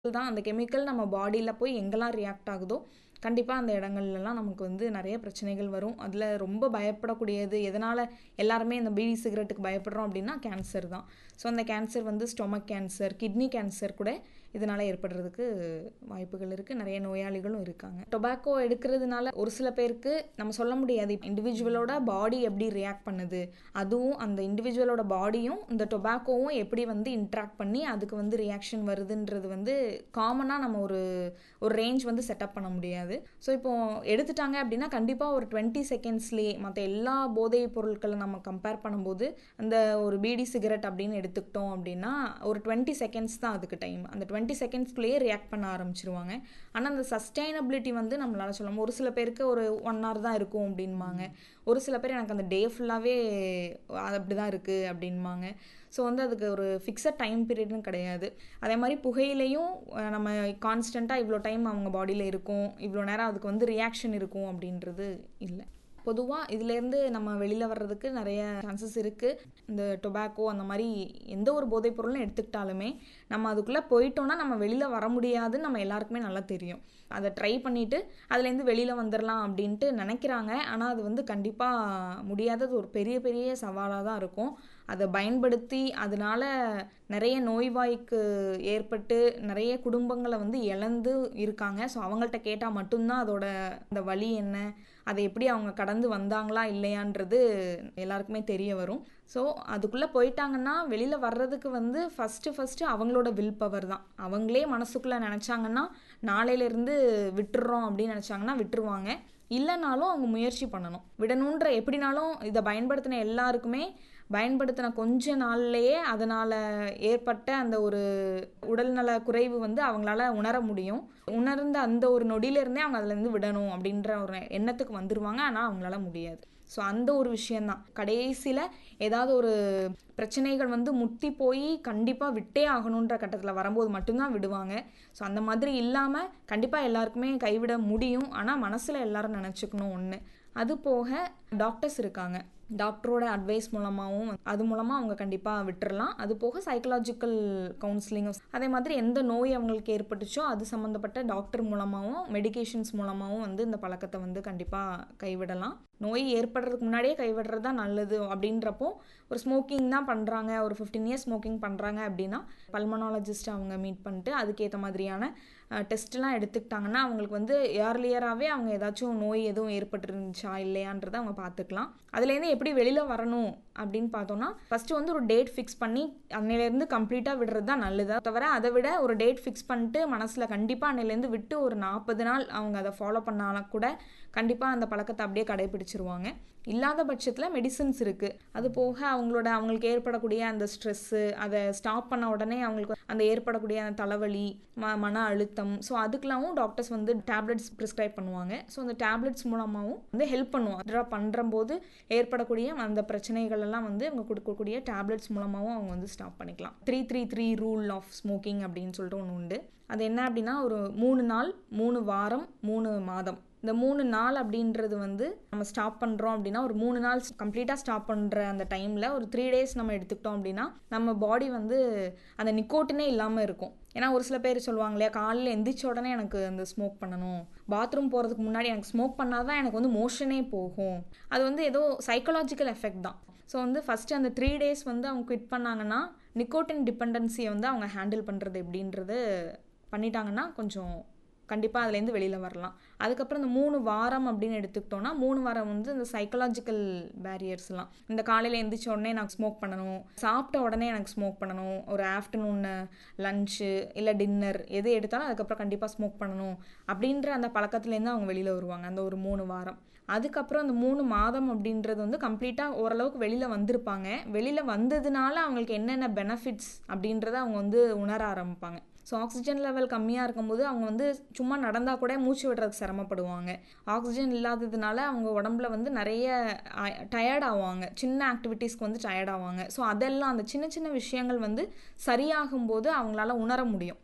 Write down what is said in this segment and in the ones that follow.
தான் அந்த கெமிக்கல் நம்ம பாடியில் போய் எங்கெல்லாம் ரியாக்ட் ஆகுதோ கண்டிப்பாக அந்த இடங்கள்லலாம் நமக்கு வந்து நிறைய பிரச்சனைகள் வரும் அதில் ரொம்ப பயப்படக்கூடியது எதனால் எல்லாருமே இந்த பீடி சிகரெட்டுக்கு பயப்படுறோம் அப்படின்னா கேன்சர் தான் ஸோ அந்த கேன்சர் வந்து ஸ்டொமக் கேன்சர் கிட்னி கேன்சர் கூட இதனால் ஏற்படுறதுக்கு வாய்ப்புகள் இருக்குது நிறைய நோயாளிகளும் இருக்காங்க டொபாக்கோ எடுக்கிறதுனால ஒரு சில பேருக்கு நம்ம சொல்ல முடியாது இண்டிவிஜுவலோட பாடி எப்படி ரியாக்ட் பண்ணுது அதுவும் அந்த இண்டிவிஜுவலோட பாடியும் இந்த டொபாக்கோவும் எப்படி வந்து இன்ட்ராக்ட் பண்ணி அதுக்கு வந்து ரியாக்ஷன் வருதுன்றது வந்து காமனாக நம்ம ஒரு ஒரு ரேஞ்ச் வந்து செட்டப் பண்ண முடியாது ஸோ இப்போ எடுத்துட்டாங்க அப்படின்னா கண்டிப்பாக ஒரு டுவெண்ட்டி செகண்ட்ஸ்லேயே மற்ற எல்லா போதைப் பொருட்களை நம்ம கம்பேர் பண்ணும்போது அந்த ஒரு பீடி சிகரெட் அப்படின்னு எடுத்துக்கிட்டோம் அப்படின்னா ஒரு டுவெண்ட்டி செகண்ட்ஸ் தான் அதுக்கு டைம் அந்த டுவெண்ட்டி செகண்ட்ஸ்க்குள்ளேயே ரியாக்ட் பண்ண ஆரம்பிச்சிருவாங்க ஆனால் அந்த சஸ்டைனபிலிட்டி வந்து நம்மளால சொல்ல முடியும் ஒரு சில பேருக்கு ஒரு ஒன் ஹவர் தான் இருக்கும் அப்படின்பாங்க ஒரு சில பேர் எனக்கு அந்த டே ஃபுல்லாகவே அப்படி தான் இருக்குது அப்படின்பாங்க ஸோ வந்து அதுக்கு ஒரு ஃபிக்ஸட் டைம் பீரியட்னு கிடையாது அதே மாதிரி புகையிலையும் நம்ம கான்ஸ்டண்ட்டாக இவ்வளோ டைம் அவங்க பாடியில் இருக்கும் இவ்வளோ நேரம் அதுக்கு வந்து ரியாக்ஷன் இருக்கும் அப்படின்றது இல்லை பொதுவாக இதுலேருந்து நம்ம வெளியில் வர்றதுக்கு நிறைய சான்சஸ் இருக்குது இந்த டொபாக்கோ அந்த மாதிரி எந்த ஒரு போதைப் பொருளும் எடுத்துக்கிட்டாலுமே நம்ம அதுக்குள்ளே போயிட்டோன்னா நம்ம வெளியில் வர முடியாதுன்னு நம்ம எல்லாருக்குமே நல்லா தெரியும் அதை ட்ரை பண்ணிவிட்டு அதுலேருந்து வெளியில் வந்துடலாம் அப்படின்ட்டு நினைக்கிறாங்க ஆனால் அது வந்து கண்டிப்பாக முடியாதது ஒரு பெரிய பெரிய சவாலாக தான் இருக்கும் அதை பயன்படுத்தி அதனால் நிறைய நோய்வாய்க்கு ஏற்பட்டு நிறைய குடும்பங்களை வந்து இழந்து இருக்காங்க ஸோ அவங்கள்ட்ட கேட்டால் மட்டும்தான் அதோட அந்த வழி என்ன அதை எப்படி அவங்க கடந்து வந்தாங்களா இல்லையான்றது எல்லாருக்குமே தெரிய வரும் ஸோ அதுக்குள்ளே போயிட்டாங்கன்னா வெளியில் வர்றதுக்கு வந்து ஃபஸ்ட்டு ஃபஸ்ட்டு அவங்களோட வில் பவர் தான் அவங்களே மனசுக்குள்ளே நினச்சாங்கன்னா நாளையிலேருந்து விட்டுறோம் அப்படின்னு நினச்சாங்கன்னா விட்டுருவாங்க இல்லைனாலும் அவங்க முயற்சி பண்ணணும் விடணுன்ற எப்படினாலும் இதை பயன்படுத்தின எல்லாருக்குமே பயன்படுத்தின கொஞ்ச நாள்லேயே அதனால் ஏற்பட்ட அந்த ஒரு உடல்நல குறைவு வந்து அவங்களால உணர முடியும் உணர்ந்த அந்த ஒரு நொடியிலேருந்தே அவங்க அதுலேருந்து விடணும் அப்படின்ற ஒரு எண்ணத்துக்கு வந்துடுவாங்க ஆனால் அவங்களால முடியாது ஸோ அந்த ஒரு விஷயந்தான் கடைசியில் ஏதாவது ஒரு பிரச்சனைகள் வந்து முத்தி போய் கண்டிப்பாக விட்டே ஆகணுன்ற கட்டத்தில் வரும்போது மட்டும்தான் விடுவாங்க ஸோ அந்த மாதிரி இல்லாமல் கண்டிப்பாக எல்லாருக்குமே கைவிட முடியும் ஆனால் மனசில் எல்லாரும் நினச்சிக்கணும் ஒன்று அது போக டாக்டர்ஸ் இருக்காங்க டாக்டரோட அட்வைஸ் மூலமாகவும் அது மூலமாக அவங்க கண்டிப்பாக விட்டுறலாம் அது போக சைக்கலாஜிக்கல் கவுன்சிலிங் அதே மாதிரி எந்த நோய் அவங்களுக்கு ஏற்பட்டுச்சோ அது சம்மந்தப்பட்ட டாக்டர் மூலமாகவும் மெடிகேஷன்ஸ் மூலமாகவும் வந்து இந்த பழக்கத்தை வந்து கண்டிப்பாக கைவிடலாம் நோய் ஏற்படுறதுக்கு முன்னாடியே கைவிடுறது தான் நல்லது அப்படின்றப்போ ஒரு ஸ்மோக்கிங் தான் பண்ணுறாங்க ஒரு ஃபிஃப்டீன் இயர்ஸ் ஸ்மோக்கிங் பண்ணுறாங்க அப்படின்னா பல்மனாலஜிஸ்ட் அவங்க மீட் பண்ணிட்டு அதுக்கேற்ற மாதிரியான டெஸ்ட்லாம் எடுத்துக்கிட்டாங்கன்னா அவங்களுக்கு வந்து ஏர்லியராகவே அவங்க ஏதாச்சும் நோய் எதுவும் ஏற்பட்டுருந்துச்சா இல்லையான்றதை அவங்க பார்த்துக்கலாம் அதுலேருந்து எப்படி வெளியில் வரணும் அப்படின்னு பார்த்தோன்னா ஃபஸ்ட்டு வந்து ஒரு டேட் ஃபிக்ஸ் பண்ணி அன்னையிலேருந்து கம்ப்ளீட்டாக விடுறது தான் நல்லது தவிர அதை விட ஒரு டேட் ஃபிக்ஸ் பண்ணிட்டு மனசில் கண்டிப்பாக அன்னையிலேருந்து விட்டு ஒரு நாற்பது நாள் அவங்க அதை ஃபாலோ பண்ணாலும் கூட கண்டிப்பாக அந்த பழக்கத்தை அப்படியே கடைபிடிச்சிருவாங்க இல்லாத பட்சத்தில் மெடிசன்ஸ் இருக்குது அது போக அவங்களோட அவங்களுக்கு ஏற்படக்கூடிய அந்த ஸ்ட்ரெஸ்ஸு அதை ஸ்டாப் பண்ண உடனே அவங்களுக்கு அந்த ஏற்படக்கூடிய அந்த தலைவலி ம மன அழுத்தம் ஸோ அதுக்கெல்லாமும் டாக்டர்ஸ் வந்து டேப்லெட்ஸ் ப்ரிஸ்கிரைப் பண்ணுவாங்க ஸோ அந்த டேப்லெட்ஸ் மூலமாகவும் வந்து ஹெல்ப் பண்ணுவோம் ட்ரா பண்ணுறம்போது ஏற்படக்கூடிய அந்த பிரச்சனைகள் எல்லாம் வந்து அவங்க கொடுக்கக்கூடிய டேப்லெட்ஸ் மூலமாகவும் அவங்க வந்து ஸ்டாப் பண்ணிக்கலாம் three three three rule of smoking அப்படின்னு சொல்லிட்டு ஒன்று உண்டு அது என்ன அப்படின்னா ஒரு மூணு நாள் மூணு வாரம் மூணு மாதம் இந்த மூணு நாள் அப்படின்றது வந்து நம்ம ஸ்டாப் பண்ணுறோம் அப்படின்னா ஒரு மூணு நாள் கம்ப்ளீட்டாக ஸ்டாப் பண்ணுற அந்த டைமில் ஒரு த்ரீ டேஸ் நம்ம எடுத்துக்கிட்டோம் அப்படின்னா நம்ம பாடி வந்து அந்த நிக்கோட்டினே இல்லாமல் இருக்கும் ஏன்னா ஒரு சில பேர் சொல்லுவாங்க இல்லையா காலையில் எந்திரிச்ச உடனே எனக்கு அந்த ஸ்மோக் பண்ணணும் பாத்ரூம் போகிறதுக்கு முன்னாடி எனக்கு ஸ்மோக் பண்ணால் தான் எனக்கு வந்து மோஷனே போகும் அது வந்து ஏதோ சைக்கலாஜிக்கல் எஃபெக்ட் தான் ஸோ வந்து ஃபஸ்ட்டு அந்த த்ரீ டேஸ் வந்து அவங்க குவிட் பண்ணாங்கன்னா நிக்கோட்டின் டிபெண்டன்சியை வந்து அவங்க ஹேண்டில் பண்ணுறது எப்படின்றது பண்ணிட்டாங்கன்னா கொஞ்சம் கண்டிப்பாக அதுலேருந்து வெளியில் வரலாம் அதுக்கப்புறம் இந்த மூணு வாரம் அப்படின்னு எடுத்துக்கிட்டோன்னா மூணு வாரம் வந்து இந்த சைக்கலாஜிக்கல் பேரியர்ஸ்லாம் இந்த காலையில் எழுந்திரிச்ச உடனே நான் ஸ்மோக் பண்ணணும் சாப்பிட்ட உடனே எனக்கு ஸ்மோக் பண்ணணும் ஒரு ஆஃப்டர்நூன் லஞ்சு இல்லை டின்னர் எது எடுத்தாலும் அதுக்கப்புறம் கண்டிப்பாக ஸ்மோக் பண்ணணும் அப்படின்ற அந்த பழக்கத்துலேருந்து அவங்க வெளியில் வருவாங்க அந்த ஒரு மூணு வாரம் அதுக்கப்புறம் அந்த மூணு மாதம் அப்படின்றது வந்து கம்ப்ளீட்டாக ஓரளவுக்கு வெளியில் வந்திருப்பாங்க வெளியில் வந்ததுனால அவங்களுக்கு என்னென்ன பெனிஃபிட்ஸ் அப்படின்றத அவங்க வந்து உணர ஆரம்பிப்பாங்க ஸோ ஆக்சிஜன் லெவல் கம்மியாக இருக்கும்போது அவங்க வந்து சும்மா நடந்தால் கூட மூச்சு விடுறதுக்கு சிரமப்படுவாங்க ஆக்சிஜன் இல்லாததுனால அவங்க உடம்புல வந்து நிறைய டயர்ட் ஆவாங்க சின்ன ஆக்டிவிட்டீஸ்க்கு வந்து டயர்ட் ஆவாங்க ஸோ அதெல்லாம் அந்த சின்ன சின்ன விஷயங்கள் வந்து சரியாகும்போது அவங்களால உணர முடியும்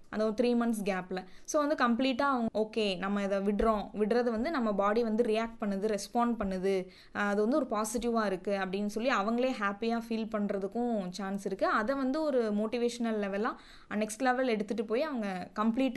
அந்த ஒரு த்ரீ மந்த்ஸ் கேப்பில் ஸோ வந்து கம்ப்ளீட்டாக அவங்க ஓகே நம்ம இதை விடுறோம் விடுறது வந்து நம்ம பாடி வந்து ரியாக்ட் பண்ணுது ரெஸ்பாண்ட் பண்ணுது ஆஹ் அது வந்து ஒரு பாசிட்டிவாக இருக்குது அப்படின்னு சொல்லி அவங்களே ஹாப்பியாக ஃபீல் பண்ணுறதுக்கும் சான்ஸ் இருக்குது அதை வந்து ஒரு மோட்டிவேஷ்னல் லெவலாக நெக்ஸ்ட் லெவல் எடுத்துகிட்டு போய் அவங்க கம்ப்ளீட்டாக